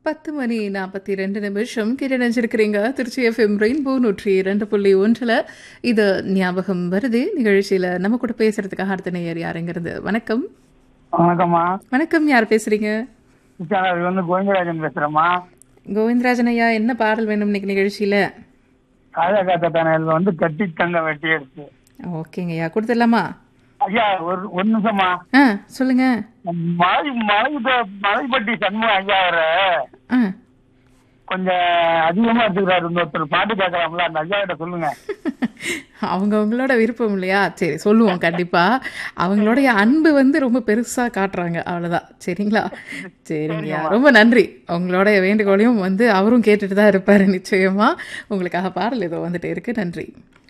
பத்து மணி நாற்பத்தி ரெண்டு நிமிஷம் கிட்ட நினைச்சிருக்கிறீங்க திருச்சி எஃப்எம் ரெயின்போ நூற்றி இரண்டு புள்ளி ஒன்றில் இது ஞாபகம் வருது நிகழ்ச்சியில் நம்ம கூட பேசுறதுக்காக அடுத்த நேயர் யாருங்கிறது வணக்கம் வணக்கம்மா வணக்கம் யார் பேசுறீங்க இது வந்து கோவிந்தராஜன் பேசுறேம்மா கோவிந்தராஜன் ஐயா என்ன பாடல் வேணும் இன்னைக்கு நிகழ்ச்சியில் காதா காத்த பேனல் வந்து கட்டி தங்க வெட்டி எடுத்து ஓகேங்க ஐயா கொடுத்துடலாமா ஐயா ஒரு ஒரு நிமிஷமா ஆ சொல்லுங்க மலை மலை மலைப்பட்டி சண்முகம் ஐயா அவரு ஆ கொஞ்சம் அதிகமா எடுத்துக்கிறாரு இன்னொருத்தர் பாட்டு கேட்கலாம்ல அந்த ஐயா கிட்ட சொல்லுங்க அவங்க அவங்களோட விருப்பம் இல்லையா சரி சொல்லுவோம் கண்டிப்பா அவங்களுடைய அன்பு வந்து ரொம்ப பெருசா காட்டுறாங்க அவ்வளவுதான் சரிங்களா சரிங்கய்யா ரொம்ப நன்றி உங்களோட வேண்டுகோளையும் வந்து அவரும் கேட்டுட்டு தான் இருப்பாரு நிச்சயமா உங்களுக்காக பாடல் ஏதோ வந்துட்டு இருக்கு நன்றி